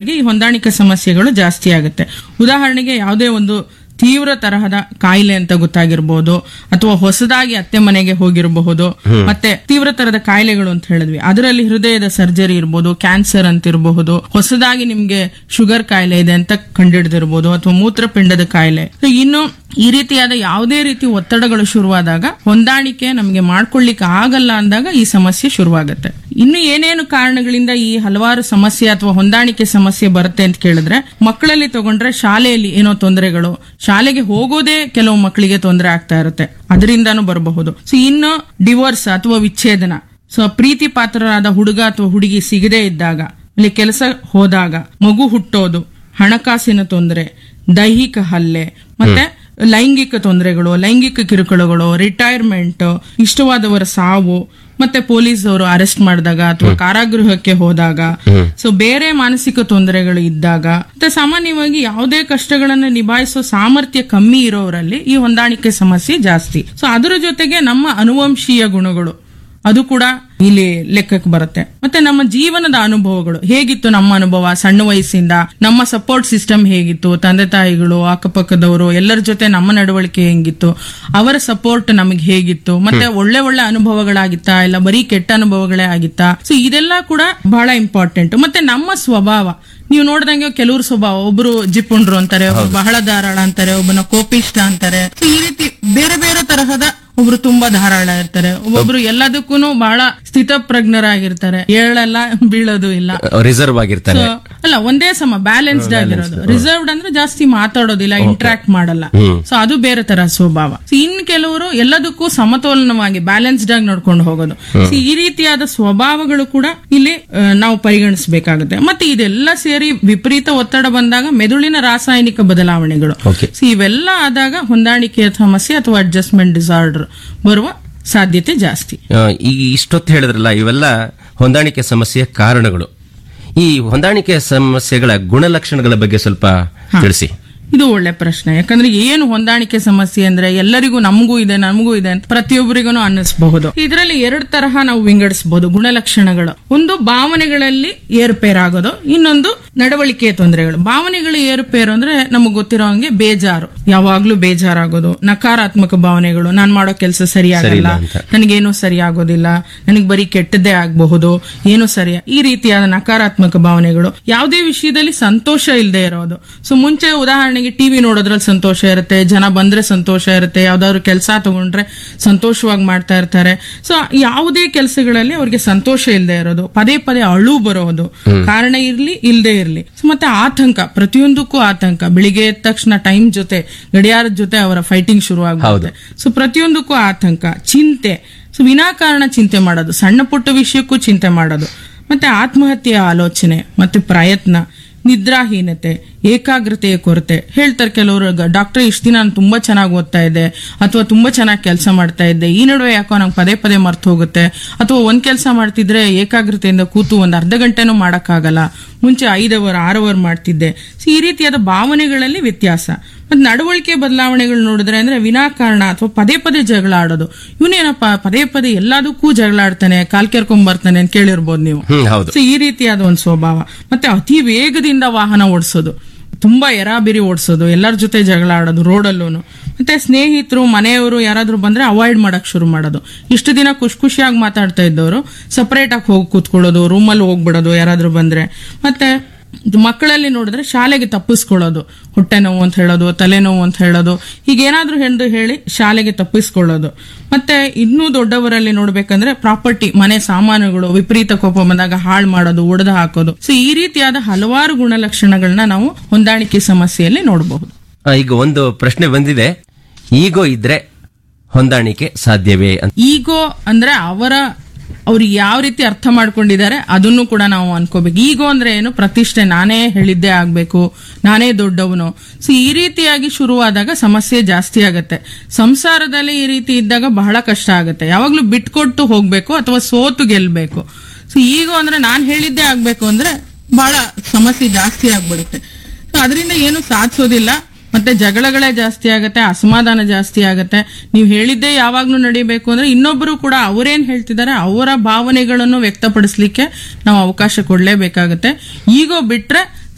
ಮಕ್ಕಳಲ್ಲಿ ಈ ಹೊಂದಾಣಿಕೆ ಸಮಸ್ಯೆಗಳು ಜಾಸ್ತಿ ಆಗುತ್ತೆ ಉದಾಹರಣೆಗೆ ಯಾವುದೇ ಒಂದು ತೀವ್ರ ತರಹದ ಕಾಯಿಲೆ ಅಂತ ಗೊತ್ತಾಗಿರ್ಬೋದು ಅಥವಾ ಹೊಸದಾಗಿ ಅತ್ತೆ ಮನೆಗೆ ಹೋಗಿರಬಹುದು ಮತ್ತೆ ತೀವ್ರ ತರದ ಕಾಯಿಲೆಗಳು ಅಂತ ಹೇಳಿದ್ವಿ ಅದರಲ್ಲಿ ಹೃದಯದ ಸರ್ಜರಿ ಇರ್ಬೋದು ಕ್ಯಾನ್ಸರ್ ಅಂತ ಇರಬಹುದು ಹೊಸದಾಗಿ ನಿಮ್ಗೆ ಶುಗರ್ ಕಾಯಿಲೆ ಇದೆ ಅಂತ ಕಂಡಿಡ್ದಿರ್ಬೋದು ಅಥವಾ ಮೂತ್ರಪಿಂಡದ ಕಾಯಿಲೆ So, ಇನ್ನು ಈ ರೀತಿಯಾದ ಯಾವುದೇ ರೀತಿ ಒತ್ತಡಗಳು ಶುರುವಾದಾಗ ಹೊಂದಾಣಿಕೆ ನಮಗೆ ಮಾಡ್ಕೊಳ್ಳಿಕ್ಕೆ ಆಗಲ್ಲ ಅಂದಾಗ ಈ ಸಮಸ್ಯೆ ಶುರುವಾಗುತ್ತೆ ಇನ್ನು ಏನೇನು ಕಾರಣಗಳಿಂದ ಈ ಹಲವಾರು ಸಮಸ್ಯೆ ಅಥವಾ ಹೊಂದಾಣಿಕೆ ಸಮಸ್ಯೆ ಬರುತ್ತೆ ಅಂತ ಕೇಳಿದ್ರೆ ಮಕ್ಕಳಲ್ಲಿ ತಗೊಂಡ್ರೆ ಶಾಲೆಯಲ್ಲಿ ಏನೋ ತೊಂದರೆಗಳು ಶಾಲೆಗೆ ಹೋಗೋದೇ ಕೆಲವು ಮಕ್ಕಳಿಗೆ ತೊಂದರೆ ಆಗ್ತಾ ಇರುತ್ತೆ ಅದರಿಂದಾನು ಬರಬಹುದು ಸೊ ಇನ್ನು ಡಿವೋರ್ಸ್ ಅಥವಾ ವಿಚ್ಛೇದನ ಸೊ ಪ್ರೀತಿ ಪಾತ್ರರಾದ ಹುಡುಗ ಅಥವಾ ಹುಡುಗಿ ಸಿಗದೇ ಇದ್ದಾಗ ಅಲ್ಲಿ ಕೆಲಸ ಹೋದಾಗ ಮಗು ಹುಟ್ಟೋದು ಹಣಕಾಸಿನ ತೊಂದರೆ ದೈಹಿಕ ಹಲ್ಲೆ ಮತ್ತೆ ಲೈಂಗಿಕ ತೊಂದರೆಗಳು ಲೈಂಗಿಕ ಕಿರುಕುಳಗಳು ರಿಟೈರ್ಮೆಂಟ್ ಇಷ್ಟವಾದವರ ಸಾವು ಮತ್ತೆ ಪೊಲೀಸ್ ಅವರು ಅರೆಸ್ಟ್ ಮಾಡಿದಾಗ ಅಥವಾ ಕಾರಾಗೃಹಕ್ಕೆ ಹೋದಾಗ ಸೊ ಬೇರೆ ಮಾನಸಿಕ ತೊಂದರೆಗಳು ಇದ್ದಾಗ ಮತ್ತೆ ಸಾಮಾನ್ಯವಾಗಿ ಯಾವುದೇ ಕಷ್ಟಗಳನ್ನ ನಿಭಾಯಿಸೋ ಸಾಮರ್ಥ್ಯ ಕಮ್ಮಿ ಇರೋರಲ್ಲಿ ಈ ಹೊಂದಾಣಿಕೆ ಸಮಸ್ಯೆ ಜಾಸ್ತಿ ಸೊ ಅದರ ಜೊತೆಗೆ ನಮ್ಮ ಅನುವಂಶೀಯ ಗುಣಗಳು ಅದು ಕೂಡ ಇಲ್ಲಿ ಲೆಕ್ಕಕ್ಕೆ ಬರುತ್ತೆ ಮತ್ತೆ ನಮ್ಮ ಜೀವನದ ಅನುಭವಗಳು ಹೇಗಿತ್ತು ನಮ್ಮ ಅನುಭವ ಸಣ್ಣ ವಯಸ್ಸಿಂದ ನಮ್ಮ ಸಪೋರ್ಟ್ ಸಿಸ್ಟಮ್ ಹೇಗಿತ್ತು ತಂದೆ ತಾಯಿಗಳು ಅಕ್ಕಪಕ್ಕದವರು ಎಲ್ಲರ ಜೊತೆ ನಮ್ಮ ನಡವಳಿಕೆ ಹೆಂಗಿತ್ತು ಅವರ ಸಪೋರ್ಟ್ ನಮಗೆ ಹೇಗಿತ್ತು ಮತ್ತೆ ಒಳ್ಳೆ ಒಳ್ಳೆ ಅನುಭವಗಳಾಗಿತ್ತಾ ಇಲ್ಲ ಬರೀ ಕೆಟ್ಟ ಅನುಭವಗಳೇ ಆಗಿತ್ತಾ ಸೊ ಇದೆಲ್ಲ ಕೂಡ ಬಹಳ ಇಂಪಾರ್ಟೆಂಟ್ ಮತ್ತೆ ನಮ್ಮ ಸ್ವಭಾವ ನೀವು ನೋಡ್ದಂಗೆ ಕೆಲವ್ರ ಸ್ವಭಾವ ಒಬ್ರು ಜಿಪುಂಡ್ರು ಅಂತಾರೆ ಒಬ್ರು ಬಹಳ ಧಾರಾಳ ಅಂತಾರೆ ಒಬ್ಬನ ಕೋಪಿಷ್ಟ ಅಂತಾರೆ So, ಈ ರೀತಿ ಬೇರೆ ಬೇರೆ ತರಹದ ಒಬ್ರು ತುಂಬಾ ಧಾರಾಳ ಇರ್ತಾರೆ ಒಬ್ಬೊಬ್ರು ಎಲ್ಲದಕ್ಕೂ ಬಹಳ ಸ್ಥಿತಪ್ರಜ್ಞರಾಗಿರ್ತಾರೆ ಏಳಲ್ಲ ಬೀಳೋದು ಇಲ್ಲ ರಿಸರ್ವ್ ಆಗಿರ್ತಾನೆ So, ಅಲ್ಲ ಒಂದೇ ಸಮ ಬ್ಯಾಲೆನ್ಸ್ಡ್ ಆಗಿರೋದು ರಿಸರ್ವ್ಡ್ ಅಂದ್ರೆ ಜಾಸ್ತಿ ಮಾತಾಡೋದಿಲ್ಲ ಇಂಟ್ರಾಕ್ಟ್ ಮಾಡಲ್ಲ ಸೊ ಅದು ಬೇರೆ ತರ ಸ್ವಭಾವ So, ಇನ್ ಕೆಲವರು ಎಲ್ಲದಕ್ಕೂ ಸಮತೋಲನವಾಗಿ ಬ್ಯಾಲೆನ್ಸ್ಡ್ ಆಗಿ ನೋಡ್ಕೊಂಡು ಹೋಗೋದು So, ಈ ರೀತಿಯಾದ ಸ್ವಭಾವಗಳು ಕೂಡ ಇಲ್ಲಿ ಆ, ನಾವು ಪರಿಗಣಿಸಬೇಕಾಗುತ್ತೆ ಮತ್ತೆ ಇದೆಲ್ಲ ಸೇರಿ ವಿಪರೀತ ಒತ್ತಡ ಬಂದಾಗ ಮೆದುಳಿನ ರಾಸಾಯನಿಕ ಬದಲಾವಣೆಗಳು Okay. So, ಇವೆಲ್ಲ ಆದಾಗ ಹೊಂದಾಣಿಕೆಯ ಸಮಸ್ಯೆ ಅಥವಾ ಅಡ್ಜಸ್ಟ್ಮೆಂಟ್ ಡಿಸಾರ್ಡರ್ ಬರುವ ಸಾಧ್ಯತೆ ಜಾಸ್ತಿ ಆ, ಈ ಇಷ್ಟೊತ್ತು ಹೇಳಿದ್ರಲ್ಲ ಇವೆಲ್ಲ ಹೊಂದಾಣಿಕೆ ಸಮಸ್ಯೆಯ ಕಾರಣಗಳು ಈ ಹೊಂದಾಣಿಕೆ ಸಮಸ್ಯೆಗಳ ಗುಣಲಕ್ಷಣಗಳ ಬಗ್ಗೆ ಸ್ವಲ್ಪ ತಿಳಿಸಿ ಇದು ಒಳ್ಳೆ ಪ್ರಶ್ನೆ ಯಾಕಂದ್ರೆ ಏನು ಹೊಂದಾಣಿಕೆ ಸಮಸ್ಯೆ ಅಂದ್ರೆ ಎಲ್ಲರಿಗೂ ನಮಗೂ ಇದೆ ನಮಗೂ ಇದೆ ಅಂತ ಪ್ರತಿಯೊಬ್ಬರಿಗೂ ಅನ್ನಿಸಬಹುದು ಇದರಲ್ಲಿ ಎರಡು ತರಹ ನಾವು ವಿಂಗಡಿಸಬಹುದು ಗುಣಲಕ್ಷಣಗಳು ಒಂದು ಭಾವನೆಗಳಲ್ಲಿ ಏರುಪೇರಾಗೋದು ಇನ್ನೊಂದು ನಡವಳಿಕೆಯ ತೊಂದರೆಗಳು ಭಾವನೆಗಳ ಏರುಪೇರು ಅಂದ್ರೆ ನಮಗೆ ಗೊತ್ತಿರೋ ಹಂಗೆ ಬೇಜಾರು ಯಾವಾಗ್ಲೂ ಬೇಜಾರಾಗೋದು ನಕಾರಾತ್ಮಕ ಭಾವನೆಗಳು ನಾನ್ ಮಾಡೋ ಕೆಲಸ ಸರಿಯಾಗಲ್ಲ ಸರಿಯಿಲ್ಲ ಅಂತ. ನನಗೇನು ಸರಿ ಆಗೋದಿಲ್ಲ ನನಗೆ ಬರೀ ಕೆಟ್ಟದ್ದೇ ಆಗಬಹುದು ಏನು ಸರಿಯ ಈ ರೀತಿಯಾದ ನಕಾರಾತ್ಮಕ ಭಾವನೆಗಳು ಯಾವುದೇ ವಿಷಯದಲ್ಲಿ ಸಂತೋಷ ಇಲ್ಲದೆ ಇರೋದು ಸೊ ಮುಂಚೆ ಉದಾಹರಣೆಗೆ ಟಿವಿ ನೋಡೋದ್ರಲ್ಲಿ ಸಂತೋಷ ಇರುತ್ತೆ ಜನ ಬಂದ್ರೆ ಸಂತೋಷ ಇರುತ್ತೆ ಯಾವ್ದಾದ್ರು ಕೆಲಸ ತಗೊಂಡ್ರೆ ಸಂತೋಷವಾಗಿ ಮಾಡ್ತಾ ಇರ್ತಾರೆ ಸೊ ಯಾವುದೇ ಕೆಲಸಗಳಲ್ಲಿ ಅವ್ರಿಗೆ ಸಂತೋಷ ಇಲ್ಲದೆ ಇರೋದು ಪದೇ ಪದೇ ಅಳು ಬರೋದು ಕಾರಣ ಇರ್ಲಿ ಇಲ್ಲದೆ ಇರ್ಲಿ ಸೊ ಮತ್ತೆ ಆತಂಕ ಪ್ರತಿಯೊಂದಕ್ಕೂ ಆತಂಕ ಬೆಳಿಗ್ಗೆ ಎದ್ದ ತಕ್ಷಣ ಟೈಮ್ ಜೊತೆ ಗಡಿಯಾರದ ಜೊತೆ ಅವರ ಫೈಟಿಂಗ್ ಶುರು ಆಗುತ್ತೆ ಸೊ ಪ್ರತಿಯೊಂದಕ್ಕೂ ಆತಂಕ ಚಿಂತೆ ಸೊ ವಿನಾಕಾರಣ ಚಿಂತೆ ಮಾಡೋದು ಸಣ್ಣ ಪುಟ್ಟ ವಿಷಯಕ್ಕೂ ಚಿಂತೆ ಮಾಡೋದು ಮತ್ತೆ ಆತ್ಮಹತ್ಯೆಯ ಆಲೋಚನೆ ಮತ್ತೆ ಪ್ರಯತ್ನ ನಿದ್ರಾಹೀನತೆ ಏಕಾಗ್ರತೆಯ ಕೊರತೆ ಹೇಳ್ತಾರೆ ಕೆಲವರು ಡಾಕ್ಟರ್ ಇಷ್ಟ ದಿನ ನಾನು ತುಂಬಾ ಚೆನ್ನಾಗಿ ಓದ್ತಾ ಇದ್ದೆ ಅಥವಾ ತುಂಬಾ ಚೆನ್ನಾಗಿ ಕೆಲಸ ಮಾಡ್ತಾ ಇದ್ದೆ ಈ ನಡುವೆ ಯಾಕೋ ನಂಗೆ ಪದೇ ಪದೇ ಮರ್ತು ಹೋಗುತ್ತೆ ಅಥವಾ ಒಂದ್ ಕೆಲಸ ಮಾಡ್ತಿದ್ರೆ ಏಕಾಗ್ರತೆಯಿಂದ ಕೂತು ಒಂದ್ ಅರ್ಧ ಗಂಟೆನೂ ಮಾಡಕ್ಕಾಗಲ್ಲ ಮುಂಚೆ ಐದು ಅವರ್ ಆರು ಅವರ್ ಮಾಡ್ತಿದ್ದೆ ಸೊ ಈ ರೀತಿಯಾದ ಭಾವನೆಗಳಲ್ಲಿ ವ್ಯತ್ಯಾಸ ಮತ್ತೆ ನಡವಳಿಕೆ ಬದಲಾವಣೆಗಳು ನೋಡಿದ್ರೆ ಅಂದ್ರೆ ವಿನಾಕಾರಣ ಅಥವಾ ಪದೇ ಪದೇ ಜಗಳ ಆಡೋದು ಇವನೇನಪ್ಪ ಪದೇ ಪದೇ ಎಲ್ಲದಕ್ಕೂ ಜಗಳ ಆಡ್ತಾನೆ ಕಾಲ್ ಕೆರ್ಕೊಂಡ್ ಬರ್ತಾನೆ ಅಂತ ಕೇಳಿರ್ಬೋದು ನೀವು ಹ್ಮ್ ಹೌದು ಸೊ ಈ ರೀತಿಯಾದ ಒಂದು ಸ್ವಭಾವ ಮತ್ತೆ ಅತಿ ವೇಗದಿಂದ ವಾಹನ ಓಡಿಸೋದು ತುಂಬಾ ಎರಾಬಿರಿ ಓಡಿಸೋದು ಎಲ್ಲರ ಜೊತೆ ಜಗಳ ಆಡೋದು ರೋಡಲ್ಲೂನು ಮತ್ತೆ ಸ್ನೇಹಿತರು ಮನೆಯವರು ಯಾರಾದ್ರೂ ಬಂದ್ರೆ ಅವಾಯ್ಡ್ ಮಾಡಕ್ ಶುರು ಮಾಡೋದು ಇಷ್ಟು ದಿನ ಖುಷಿ ಖುಷಿಯಾಗಿ ಮಾತಾಡ್ತಾ ಇದ್ದವರು ಸಪರೇಟ್ ಆಗಿ ಹೋಗಿ ಕೂತ್ಕೊಳ್ಳೋದು ರೂಮಲ್ಲಿ ಹೋಗ್ಬಿಡೋದು ಯಾರಾದ್ರೂ ಬಂದ್ರೆ ಮತ್ತೆ ಮಕ್ಕಳಲ್ಲಿ ನೋಡಿದ್ರೆ ಶಾಲೆಗೆ ತಪ್ಪಿಸ್ಕೊಳ್ಳೋದು ಹೊಟ್ಟೆ ನೋವು ಅಂತ ಹೇಳೋದು ತಲೆನೋವು ಅಂತ ಹೇಳೋದು ಹೀಗೇನಾದ್ರೂ ಎಂದು ಹೇಳಿ ಶಾಲೆಗೆ ತಪ್ಪಿಸ್ಕೊಳ್ಳೋದು ಮತ್ತೆ ಇನ್ನೂ ದೊಡ್ಡವರಲ್ಲಿ ನೋಡ್ಬೇಕಂದ್ರೆ ಪ್ರಾಪರ್ಟಿ ಮನೆ ಸಾಮಾನುಗಳು ವಿಪರೀತ ಕೋಪ ಬಂದಾಗ ಹಾಳು ಮಾಡೋದು ಒಡೆದು ಹಾಕೋದು ಸೊ ಈ ರೀತಿಯಾದ ಹಲವಾರು ಗುಣಲಕ್ಷಣಗಳನ್ನ ನಾವು ಹೊಂದಾಣಿಕೆ ಸಮಸ್ಯೆಯಲ್ಲಿ ನೋಡಬಹುದು ಆ, ಈಗ ಒಂದು ಪ್ರಶ್ನೆ ಬಂದಿದೆ ಈಗೋ ಇದ್ರೆ ಹೊಂದಾಣಿಕೆ ಸಾಧ್ಯವೇ ಅಂತ ಈಗೋ ಅಂದ್ರೆ ಅವರ ಅವ್ರು ಯಾವ ರೀತಿ ಅರ್ಥ ಮಾಡ್ಕೊಂಡಿದ್ದಾರೆ ಅದನ್ನು ಕೂಡ ನಾವು ಅನ್ಕೋಬೇಕು ಈಗೋ ಅಂದ್ರೆ ಏನು ಪ್ರತಿಷ್ಠೆ ನಾನೇ ಹೇಳಿದ್ದೇ ಆಗ್ಬೇಕು ನಾನೇ ದೊಡ್ಡವನು ಸೊ ಈ ರೀತಿಯಾಗಿ ಶುರುವಾದಾಗ ಸಮಸ್ಯೆ ಜಾಸ್ತಿ ಆಗತ್ತೆ ಸಂಸಾರದಲ್ಲಿ ಈ ರೀತಿ ಇದ್ದಾಗ ಬಹಳ ಕಷ್ಟ ಆಗುತ್ತೆ ಯಾವಾಗ್ಲೂ ಬಿಟ್ಕೊಟ್ಟು ಹೋಗ್ಬೇಕು ಅಥವಾ ಸೋತು ಗೆಲ್ಬೇಕು ಸೊ ಈಗೋ ಅಂದ್ರೆ ನಾನ್ ಹೇಳಿದ್ದೇ ಆಗ್ಬೇಕು ಅಂದ್ರೆ ಬಹಳ ಸಮಸ್ಯೆ ಜಾಸ್ತಿ ಆಗ್ಬಿಡುತ್ತೆ ಸೊ ಅದರಿಂದ ಏನು ಸಾಧಿಸೋದಿಲ್ಲ ಮತ್ತೆ ಜಗಳಗಳೇ ಜಾಸ್ತಿ ಆಗತ್ತೆ ಅಸಮಾಧಾನ ಜಾಸ್ತಿ ಆಗತ್ತೆ ನೀವು ಹೇಳಿದ್ದೇ ಯಾವಾಗ್ಲೂ ನಡಿಬೇಕು ಅಂದ್ರೆ ಇನ್ನೊಬ್ಬರು ಕೂಡ ಅವರೇನ್ ಹೇಳ್ತಿದ್ದಾರೆ ಅವರ ಭಾವನೆಗಳನ್ನು ವ್ಯಕ್ತಪಡಿಸ್ಲಿಕ್ಕೆ ನಾವು ಅವಕಾಶ ಕೊಡ್ಲೇಬೇಕಾಗತ್ತೆ ಈಗೋ ಬಿಟ್ರೆ